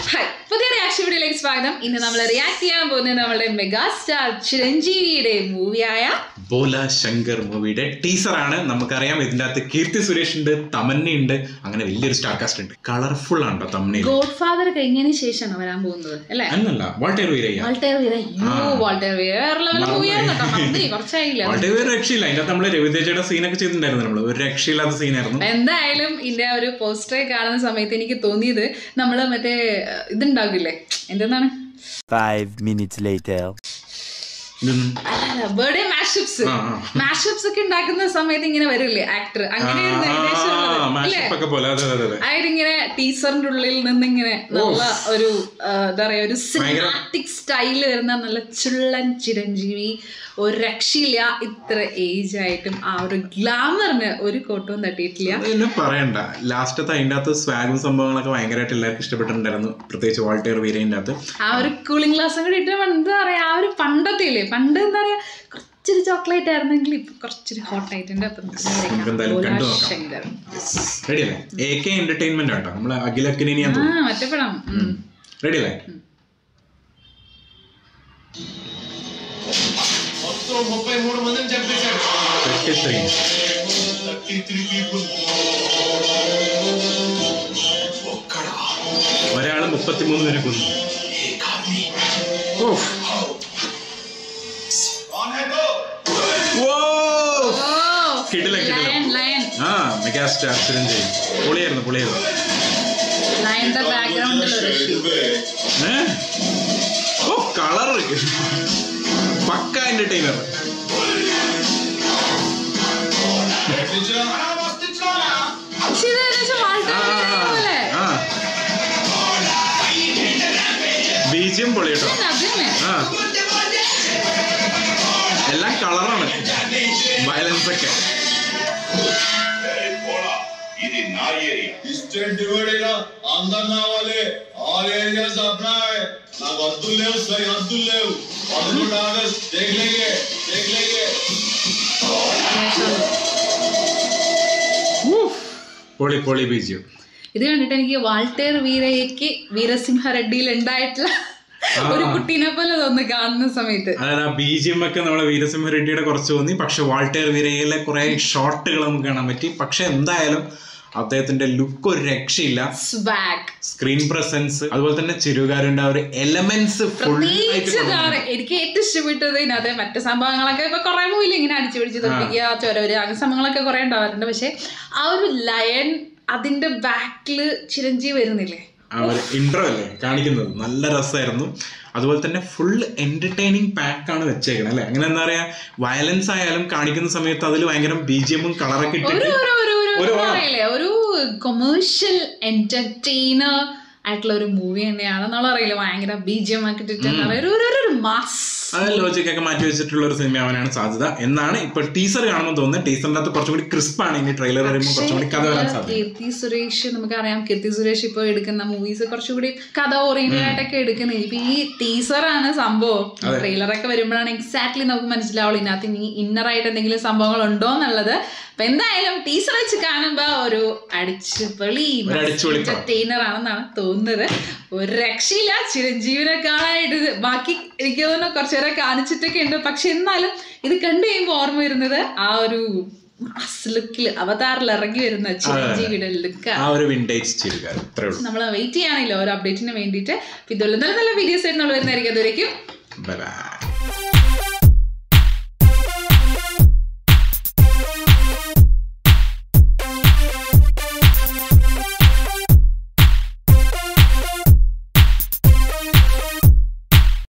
Hi പുതിയ reaction വീഡിയോയിലേക്ക് സ്വാഗതം ഇന്ന് നമ്മൾ റിയാക്ട് ചെയ്യാൻ പോകുന്നത് നമ്മുടെ മെഗാസ്റ്റാർ ചിരഞ്ജീവിയുടെ മൂവിയായ ബോല ശങ്കർ മൂവിയുടെ ടീസറാണ് നമുക്കറിയാം ഇതിന്റെ അകത്ത് കീർത്തി സുരേഷ് ഉണ്ട് തമന്ന ഉണ്ട് അങ്ങനെ വലിയൊരു സ്റ്റാർ കാസ്റ്റ് ഉണ്ട് കളർഫുൾ ആണോ തമ്മനയിൽ ഗോഡ് ഫാദർ കഴിഞ്ഞതിന് ശേഷമാണ് വരാൻ പോകുന്നത് അല്ലേ അല്ലല്ല വാൾട്ടേർ വീരയ്യ വാൾട്ടർ വീര യോ വാൾട്ടർ വീര വേറെ ലെവൽ മൂവിയാണ് കേട്ടോ മറന്നു പോയി, കുറച്ചായില്ല വാൾട്ടേർ വീര രക്ഷയില്ല അതിന്റെ അകത്ത് നമ്മള് രവിതേജയുടെ സീനൊക്കെ ചെയ്തിട്ടുണ്ടായിരുന്നു നമ്മള് ഒരു രക്ഷയില്ലാത്ത സീനായിരുന്നു എന്തായാലും ഇതിന്റെ ആ ഒരു പോസ്റ്ററെ കാണുന്ന സമയത്ത് എനിക്ക് തോന്നിയത് നമ്മള് മറ്റേ അഹ്, ഇതുണ്ടാകില്ലേ എന്തെന്നാണ് Five minutes later. ഇതൊന്നും ബർത്ത്ഡേ മാഷപ്സ് ആ, ആ. മാഷപ്സ് ഒക്കെ ഉണ്ടാക്കുന്ന സമയത്ത് ഇങ്ങനെ വരില്ലേ ആക്ടർ അങ്ങനെയായിരുന്നു ഏകദേശം ഉള്ളത്. അല്ലേ മാഷപ്പ് ഒക്കെ പോലെ അതെ അതെ അതെ അതിങ്ങനെ ടീച്ചറിന്റെ ഉള്ളിൽ നിന്ന് ഇങ്ങനെ നല്ല ഒരു ആ, എന്താ പറയാ ഒരു സിനിമാറ്റിക് സ്റ്റൈല് വരുന്ന നല്ല ചുള്ളൻ ചിരഞ്ജീവി ഒരു രക്ഷയില്ല ഇത്ര ഏജ് ആയിട്ടും ആ ഒരു ഗ്ലാമറിന് ഒരു കോട്ടവും തട്ടിയിട്ടില്ല അത് പിന്നെ പറയണ്ട ലാസ്റ്റത്തെ അതിന്റെ അകത്ത് സ്വാഗും സംഭവങ്ങളൊക്കെ ഭയങ്കരമായിട്ട് എല്ലാവർക്കും ഇഷ്ടപ്പെട്ടിട്ടുണ്ടായിരുന്നു പ്രത്യേകിച്ച് വാൾട്ടേർ വീരയുടെ അകത്ത് ആ ഒരു കൂളിംഗ് ഗ്ലാസും കൂടി ഇട്ട് എന്താ പറയാ ആ ഒരു പണ്ടത്തെ ഇല്ലേ പണ്ട് എന്താ പറയാ കുറച്ചൊരു ചോക്ലേറ്റ് ആയിരുന്നെങ്കിൽ ഇപ്പൊ കുറച്ചൊരു ഹോട്ട് ആയിട്ടുണ്ട് അപ്പൊ നമുക്ക് നേരെ നമുക്ക് എന്തായാലും കാണാം. കണ്ടു ഭോലാ നോക്കാം. ശങ്കർ റെഡി അല്ലേ എ കെ എന്റർടൈൻമെന്റ് ആട്ടോ നമ്മള് അഖിലക്കിനി ഞാൻ ആ മറ്റപ്പടം ഉം. റെഡി അല്ലേ మొత్తం ముప్పై మూడు మందిని చంపేశాడు thirty three thirty three people ఒక్కడా ഒരാള് മുപ്പത്തിമൂന്ന് പേരെ കൊന്നു ఏ కార్మి ഓഫ്. कौन है तो വോ. ഓ കിടിലൻ, കിടിലൻ. ലയൺ ലയൺ ആ മെഗാസ്റ്റാർ ചിരഞ്ജീവി പൊളിയായിരുന്നു പൊളിയായിരുന്നു ലയന്റെ ബാക്ക്ഗ്രൗണ്ടിൽ ഒരു ഏ? ഓ കളർ പക്ക എന്റർടൈനർ പക്ഷെ ഇത് ഏകദേശം വാൾട്ടർ വീരയെ പോലെ ബീജിയം പൊളി കേട്ടോ അതന്നെ ആ എല്ലാം കളറാണ് വയലൻസ് ഒക്കെ ఇది నా ఏరియా స్టేట్ డివైడ్ అయినా అందరు నా వాళ్ళే ఆల్ ఏరియాస్ అప్నా నాకు హద్దులు లేవు సై హద్దులు లేవు పదకొండు ఆగస్ట్ దేఖలేంగే దేఖలేంగే പൊളി പൊളി ബീജിയം ഇത് കണ്ടിട്ട് എനിക്ക് വാൾട്ടേർ വീരയ്ക്ക് വീരസിംഹ റെഡ്ഡിയിൽ ഉണ്ടായിട്ടുള്ള ഒരു കുട്ടീനെ പോലെ തോന്നി കാണുന്ന സമയത്ത് അതായത് ആ ബീജിയം ഒക്കെ നമ്മളെ വീരസിംഹ റെഡ്ഡിയുടെ കുറച്ച് തോന്നി പക്ഷെ വാൾട്ടേർ വീരയിലെ കുറെ ഷോട്ടുകൾ നമുക്ക് കാണാൻ പറ്റി പക്ഷെ എന്തായാലും അദ്ദേഹത്തിന്റെ ലുക്ക് ഒരു രക്ഷയില്ല സ്വാഗ് സ്ക്രീൻ പ്രസൻസ് അതുപോലെ തന്നെ ചിരുകാരന്റെ ആ ഒരു എലമെന്റ്സ് ഫുൾ ആയിട്ട് പ്രത്യേകിച്ചതാണ് എനിക്ക് ഏറ്റവും ഇഷ്ടപ്പെട്ടത് ഇതിനകത്ത് മറ്റു സംഭവങ്ങളൊക്കെ ഇപ്പൊ കുറെ മൂവിൽ ഇങ്ങനെ അടിച്ചു പിടിച്ച് തോപ്പിക്കുക ചൊരവര് അങ്ങനെ സംഭവങ്ങളൊക്കെ കുറെ ഉണ്ടാവാറുണ്ട് പക്ഷെ ആ ഒരു ലയൺ അതിന്റെ ബാക്കില് ചിരഞ്ജീവി വരുന്നില്ലേ ആ ഒരു ഇൻട്രോ അല്ലേ കാണിക്കുന്നത് നല്ല രസമായിരുന്നു അതുപോലെ തന്നെ ഫുൾ എന്റർടൈനിങ് പാക്ക് ആണ് വെച്ചേക്കുന്നത് അല്ലെ അങ്ങനെ എന്താ പറയാ വയലൻസ് ആയാലും കാണിക്കുന്ന സമയത്ത് അതിൽ ഭയങ്കര ബീജിയമും കളറൊക്കെ ഒരു ഇട്ടിട്ട് ഒരു ഒരു ഒരു ഒരു എന്താ പറയില്ലേ ഒരു കൊമേഴ്ഷ്യൽ എന്റർടൈനർ ആയിട്ടുള്ള ഒരു മൂവി തന്നെയാണ് നമ്മൾ അറിയില്ല ഭയങ്കര ബീജിയം ഒക്കെ ഇട്ടിട്ട് എന്താ പറയാ, ഒരു ഒരു- ഒരു മാസ് അത് ലോജിക് ഒക്കെ മാറ്റി വെച്ചിട്ടുള്ള ഒരു സിനിമ ആവാനാണ് സാധ്യത എന്നാണ് ഇപ്പൊ ടീസർ കാണുമ്പോൾ തോന്നുന്നത് ടീസറിന്റെ അകത്ത് കുറച്ചും കൂടി ക്രിസ്പ് ആണ് ഇനി ട്രെയിലർ വരുമ്പോൾ കുറച്ചും കൂടി കഥ വരാൻ സാധ്യത കീർത്തി സുരേഷ് നമുക്കറിയാം കീർത്തി സുരേഷ് ഇപ്പൊ എടുക്കുന്ന മൂവീസ് കുറച്ചുകൂടി കഥ ഓറിയന്റഡ് ആയിട്ടൊക്കെ എടുക്കുന്നത് ഇപ്പൊ ഈ ടീസറാണ് സംഭവം ട്രെയിലറൊക്കെ വരുമ്പോഴാണ് എക്സാക്ട്ലി നമുക്ക് മനസ്സിലാവുള്ളൂ ഇതിനകത്ത് ഇനി ഇന്നർ ആയിട്ട് എന്തെങ്കിലും സംഭവങ്ങൾ ഉണ്ടോ എന്നുള്ളത് അപ്പൊ എന്തായാലും ടീസർ വെച്ച് കാണുമ്പോ ഒരു അടിച്ചുപൊളി ഒരു അടിച്ചുപൊളി പടം. എന്റർടൈനർ ആണെന്നാണ് തോന്നുന്നത് ഒരു രക്ഷയില്ല ചിരഞ്ജീവിനെ കാണാനായിട്ട് ഇത് ബാക്കി എനിക്ക് തോന്നുന്നു കുറച്ചേരെ കാണിച്ചിട്ടൊക്കെ ഉണ്ട് പക്ഷെ എന്നാലും ഇത് കണ്ടു കഴിയുമ്പോൾ ഓർമ്മ വരുന്നത് ആ ഒരു മാസ് ലുക്കിൽ അവതാറിൽ ഇറങ്ങി വരുന്ന ചിരഞ്ജീവിയുടെ ലുക്ക് ആ ഒരു വിന്റേജ് ചിരുകാരൻ ഇത്രേ ഉള്ളൂ നമ്മൾ വെയിറ്റ് ചെയ്യാനില്ല ഓരോ അപ്ഡേറ്റിന് വേണ്ടിയിട്ട് ഇതുള്ള നല്ല നല്ല വീഡിയോസ് ആയിട്ട് നമ്മൾ വരുന്നതായിരിക്കും അതുവരേക്കും ബൈ ബൈ